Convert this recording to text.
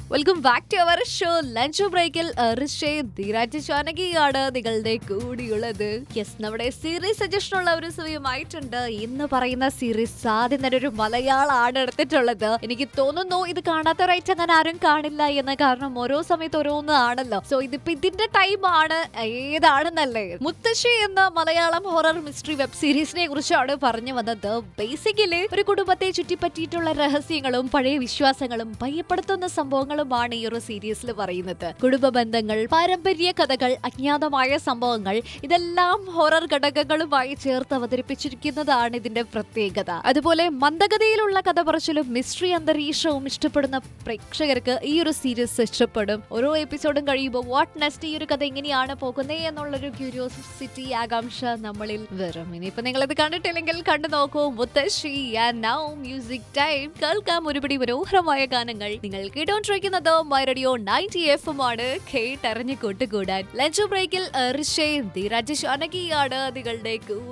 welcome back to our show lunch ബ്രേക്കിൽ ഋഷേ ധീരാജ് ജാനകിയാണ് നിങ്ങളുടെ കൂടിയുള്ളത് യെസ് നമ്മുടെ സീരീസ് സജഷൻ ഉള്ള ഒരു സമയമായിട്ടുണ്ട് ഇന്ന് പറയുന്ന സീരീസ് ആദ്യം തന്നെ ഒരു മലയാളമാണ് എടുത്തിട്ടുള്ളത് എനിക്ക് തോന്നുന്നു ഇത് കാണാത്തവരായിട്ട് അങ്ങനെ ആരും കാണില്ല എന്ന് കാരണം ഓരോ സമയത്ത് ഓരോന്ന് ആണല്ലോ സോ ഇതിപ്പോ ഇതിന്റെ ടൈം ആണ് ഏതാണെന്നല്ലേ മുത്തശ്ശി എന്ന മലയാളം ഹൊറർ മിസ്റ്ററി വെബ് സീരീസിനെ കുറിച്ചാണ് പറഞ്ഞു വന്നത് ബേസിക്കലി ഒരു കുടുംബത്തെ ചുറ്റിപ്പറ്റിയിട്ടുള്ള രഹസ്യങ്ങളും പഴയ വിശ്വാസങ്ങളും ഭയപ്പെടുത്തുന്ന സംഭവങ്ങളുമാണ് ഈ ഒരു സീരീസിൽ പറയുന്നത് കുടുംബ ബന്ധങ്ങൾ പാരമ്പര്യ കഥകൾ അജ്ഞാതമായ സംഭവങ്ങൾ ഇതെല്ലാം ഹൊറർ ഘടകങ്ങളുമായി ചേർത്ത് അവതരിപ്പിച്ചിരിക്കുന്നതാണ് ഇതിന്റെ പ്രത്യേകത അതുപോലെ മന്ദഗതിയിലുള്ള കഥ പറച്ചിലും മിസ്റ്ററി അന്തരീക്ഷവും ഇഷ്ടപ്പെടുന്ന പ്രേക്ഷകർക്ക് ഈ ഒരു സീരീസ് ഇഷ്ടപ്പെടും ഓരോ എപ്പിസോഡും കഴിയുമ്പോൾ വാട്ട് നെക്സ്റ്റ് ഈ ഒരു കഥ എങ്ങനെയാണ് പോകുന്നത് എന്നുള്ളൊരു ക്യൂരിയോസിറ്റി ആകാംക്ഷ നമ്മളിൽ വരും ഇനിയിപ്പോ നിങ്ങൾ ഇത് കണ്ടിട്ടില്ലെങ്കിൽ കണ്ടു നോക്കൂ മുത്തശ്ശി നൗ മ്യൂസിക് ടൈം കേൾക്കാം ഒരുപിടി മനോഹരമായ ഗാനങ്ങൾ നിങ്ങൾ കേട്ടോണ്ടിരിക്കുന്നത് my radio ninety F M ആണ് കേട്ടറിഞ്ഞ് കൂട്ടുകൂടാൻ ലഞ്ച് ബ്രേക്കിൽ ഋഷേ ധീരാജ് ജാനകിയാണ് നിങ്ങളുടെ